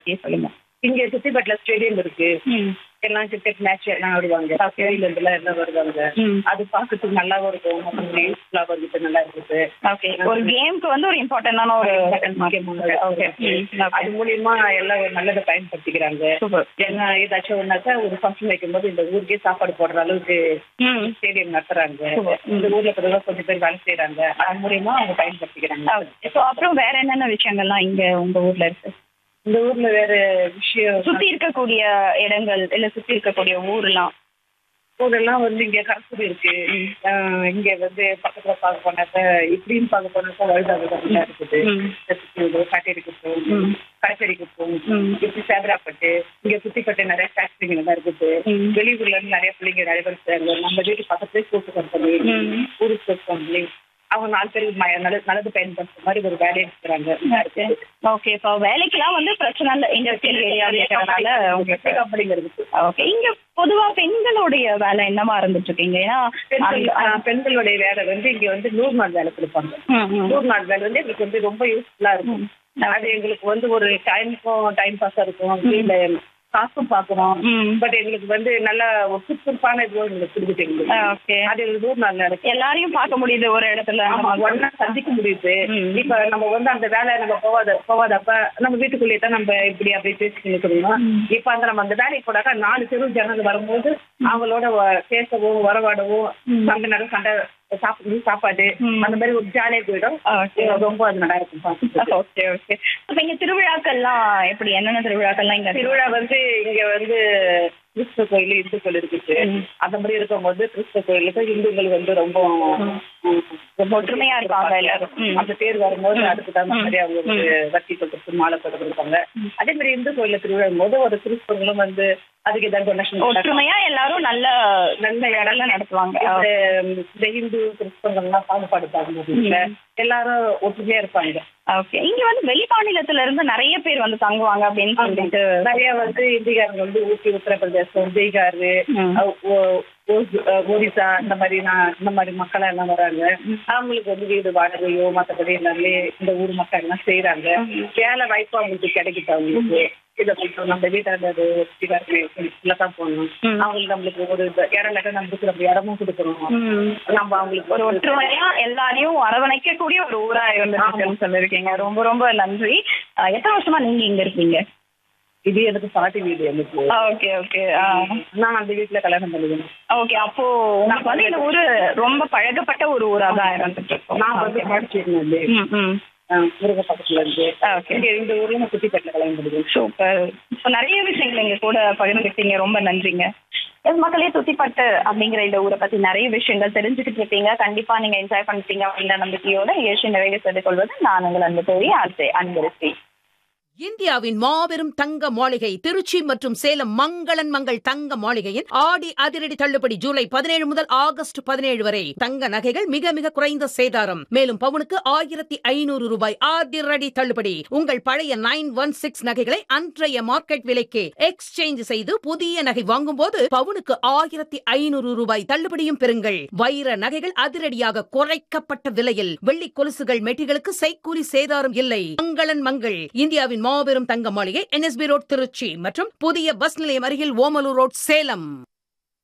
Okay சொல்லுங்க இங்க சுத்திப்பட்டில stadium இருக்கு ம் எல்லாம் கிரிக்கெட் மேட்ச் எல்லாம் ஆடுவாங்க Okay. வெளியில இருந்து எல்லாம் வருவாங்க ம் அது பாக்கிறதுக்கு நல்லாவும் இருக்கும் மற்றவங்க யூஸ்ஃபுல்லாகவும் இருக்குது நல்லா இருக்குது ஓகே ஒரு கேம்க்கு வந்து ஒரு இம்பார்ட்டன்டான ஒரு முக்கியமானது. ஓகே அது மூலியமா எல்லாம் ஒரு நல்லதை பயன்படுத்திக்கிறாங்க சூப்பர் ஏன்னா ஏதாச்சும் ஒன்னாக்கா ஒரு ஃபங்க்ஷன் வைக்கும்போது இந்த ஊருக்கே சாப்பாடு போடுற அளவுக்கு ம் ஸ்டேடியம் நடத்துறாங்க Super. இந்த ஊர்ல இருக்கிறவங்க கொஞ்சம் பேர் வேலை செய்யறாங்க அது மூலியமா அவங்க பயன்படுத்திக்கிறாங்க ஸோ அப்புறம் வேற என்னென்ன விஷயங்கள்லாம் இங்க உங்க ஊர்ல இருக்கு இந்த ஊர்ல வேற விஷயம் சுத்தி இருக்கக்கூடிய இடங்கள் இல்ல சுத்தி இருக்கக்கூடிய ஊர்லாம் ஊரெல்லாம் வந்து இங்க கரசூர் இருக்கு ஆஹ் இங்க வந்து பக்கத்துல பார்க்க போனாக்க இப்படின்னு பார்க்க போனாக்கா வழுதாவுதான் இருக்குது ம். செத்துக்கூடு, காட்டேரிக்கு போகும் ம். கடைச்சேரிக்கு போகும் ம். இப்படி சேதராப்பட்டு இங்க சுத்திப்பட்டு நிறைய ஃபேக்டரிங்க எல்லாம் இருக்குது ம். வெளியூர்ல இருந்து நிறைய பிள்ளைங்க நிறைய பேர் செய்றாங்க நம்ம வீட்டு பக்கத்துலேயே கூட்டு கம்பெனி ம். ஊருக்கு கூட்டு கம்பெனி அவங்க நாலு பேருக்கு ம- நல்லது நல்லது பயன்படுத்துற மாதிரி ஒரு வேலையை இருக்கிறாங்க ஓகே இப்போ வேலைக்கெல்லாம் வந்து பிரச்சனை இல்லை இண்டஸ்ட்ரியல் ஏரியா இருக்கிறதுனால உங்களுக்கு கம்பெனிங்க இருக்குது ஓகே இங்க பொதுவா பெண்களுடைய வேலை என்னவா இருந்துட்டு இருக்கீங்க ஏன்னா பெண்கள் அந்த- ஆஹ் பெண்களுடைய வேலை வந்து இங்க வந்து நூறு நாள் வேலை கொடுப்பாங்க ம், ம். நூறு நாள் வேலை வந்து எங்களுக்கு வந்து ரொம்ப யூஸ்ஃபுல்லா இருக்கும் அது எங்களுக்கு வந்து ஒரு டைமுக்கும் டைம் பாஸா இருக்கும் வீட்டுல காசும் பார்க்கணும் ம். பட் எங்களுக்கு வந்து நல்ல ஒரு சுறுசுறுப்பான இதுவும் எங்களுக்கு கொடுக்குது எங்களுக்கு ஓகே அது எங்களுக்கு நூறு நாள் நடக்கும் எல்லாரையும் பார்க்க முடியுது ஒரு இடத்துல ஆமா ஒன்னா சந்திக்க முடியுது ம். இப்ப நம்ம வந்து அந்த வேலை நம்ம போவாத போவாதப்ப நம்ம வீட்டுக்குள்ளேயே தான் நம்ம இப்படி அப்படி பேசிட்டு இருக்கணும் இப்ப அந்த நம்ம அந்த வேலைக்கு போனாக்கா நாலு தெரு ஜனங்க வரும்போது அவங்களோட வ- பேசவும் உறவாடவும் சண்டை நட சண்டை சாப்பிடு சாப்பாடு ம். அந்த மாதிரி ஒரு ஜாலியா போயிடும் ஓகே ரொம்ப அது நல்லா இருக்கும் பார்க்கறதுக்கு. ஓகே ஓகே அப்ப இங்க திருவிழாக்கள்லாம் எப்படி என்னென்ன திருவிழாக்கள்லாம் இங்க இருக்கு? திருவிழா வந்து இங்க வந்து கிறிஸ்துவ கோயில் இந்து கோயில் இருக்குது ம். அந்த மாதிரி இருக்கும்போது கிறிஸ்துவ கோயிலுக்கு இந்துக்கள் வந்து ரொம்ப ம், ரொம்ப ஒற்றுமையா இருப்பாங்க எல்லாரும். ம். அந்த பேர் வரும்போது அதுக்கு தகுந்த மாதிரி அவங்களுக்கு வட்டி கொடுத்து மாலை போட்டு கொடுப்பாங்க அதே மாதிரி இந்து கோயில திருவிழா போது ஒரு கிறிஸ்தவங்களும் வந்து அதுக்கு ஏதாவது டொனேஷன் ஒற்றுமையா எல்லாரும் நல்ல நல்ல இடம்ல நடத்துவாங்க இந்த இந்து கிறிஸ்தவங்கள்லாம் பாகுபாடு பார்க்கும்போது இல்ல, எல்லாரும் ஒற்றுமையா இருப்பாங்க ஓகே இங்க வந்து வெளி மாநிலத்துல இருந்து நிறைய பேர் வந்து தங்குவாங்க அப்படின்னு சொல்லிட்டு நிறைய வந்து இந்திக்காரங்க வந்து ஊட்டி உத்தரப்பிரதேசம் பீகார் ம். அஹ் ஒ- ஒ- அஹ் ஒரிசா இந்த மாதிரி நான் இந்த மாதிரி மக்கள் எல்லாம் வராங்க அவங்களுக்கு வந்து வீடு வாடகையோ மற்றபடி எல்லாமே இந்த ஊர் மக்கள் எல்லாம் செய்யறாங்க வேலை வாய்ப்பு அவங்களுக்கு கிடைக்குது அவங்களுக்கு இதை கொஞ்சம் நம்ம வீட்டாண்ட தான் போகணும் ம். அவங்களுக்கு நம்மளுக்கு ஒரு இந்த இடம் இல்லாட்டா நம்மளுக்கு நம்ம இடமும் கொடுக்கணும் ம். நம்ம அவங்களுக்கு ஒரு ஒரு ஒற்றுமையா எல்லாரையும் அரவணைக்கக்கூடிய ஒரு ஊரா இருந்துருக்குன்னு சொல்லிருக்கீங்க ரொம்ப ரொம்ப நன்றி அஹ் எத்தனை வருஷமா நீங்க இங்க இருக்கீங்க இது எனக்கு பாட்டி வீடு எனக்கு ஓகே ஓகே நான் அந்த வீட்டுல கல்யாணம் பண்ணிக்கணும் ஓகே அப்போ உங்களுக்கு வந்து இந்த ஊரு ரொம்ப பழகப்பட்ட ஒரு ஊரா தான் இருந்துட்டு இருக்கும் நான் வந்து படிச்சிருந்தேன் ம், ம். முருக பக்கத்துல இருந்து ஓகே இங்க இந்த ஊர்ல நான் குட்டிப்பேட்டில் கல்யாணம் பண்ணிக்கணும் சூப்பர் இப்போ நிறைய விஷயங்கள் எங்க கூட பகிர்ந்துக்கிட்டீங்க ரொம்ப நன்றிங்க எஸ் மக்களே துத்திப்பட்டு அப்படிங்கிற இந்த ஊரை பத்தி நிறைய விஷயங்கள் தெரிஞ்சுக்கிட்டு இருப்பீங்க கண்டிப்பா நீங்க என்ஜாய் பண்ணிட்டீங்க அப்படின்ற நம்பிக்கையோட நிகழ்ச்சி நிறைவு செய்து கொள்வது நான் உங்கள் அன்பு தோழி ஆர்ஜே அன்பரசி இந்தியாவின் மாபெரும் தங்க மாளிகை திருச்சி மற்றும் சேலம் மங்களன் மங்கள் தங்க மாளிகையின் ஆடி அதிரடி தள்ளுபடி ஜூலை பதினேழு முதல் ஆகஸ்ட் பதினேழு வரை தங்க நகைகள் மிக மிக குறைந்த சேதாரம் மேலும் பவுனுக்கு ஆயிரத்தி ஐநூறு ரூபாய் அதிரடி தள்ளுபடி உங்கள் பழைய நைன் ஒன் சிக்ஸ் நகைகளை அன்றைய மார்க்கெட் விலைக்கு எக்ஸ்சேஞ்ச் செய்து புதிய நகை வாங்கும்போது பவுனுக்கு ஆயிரத்தி ஐநூறு ரூபாய் தள்ளுபடியும் பெறுங்கள் வைர நகைகள் அதிரடியாக குறைக்கப்பட்ட விலையில் வெள்ளி கொலுசுகள் மெட்டிகளுக்கு செய்கூலி சேதாரம் இல்லை மங்களன் மங்கள் இந்தியாவின் மாபெரும் தங்க மாளிகை என்எஸ்பி ரோட் திருச்சி மற்றும் புதிய பஸ் நிலையம் அருகில் ஓமலூர் ரோட் சேலம்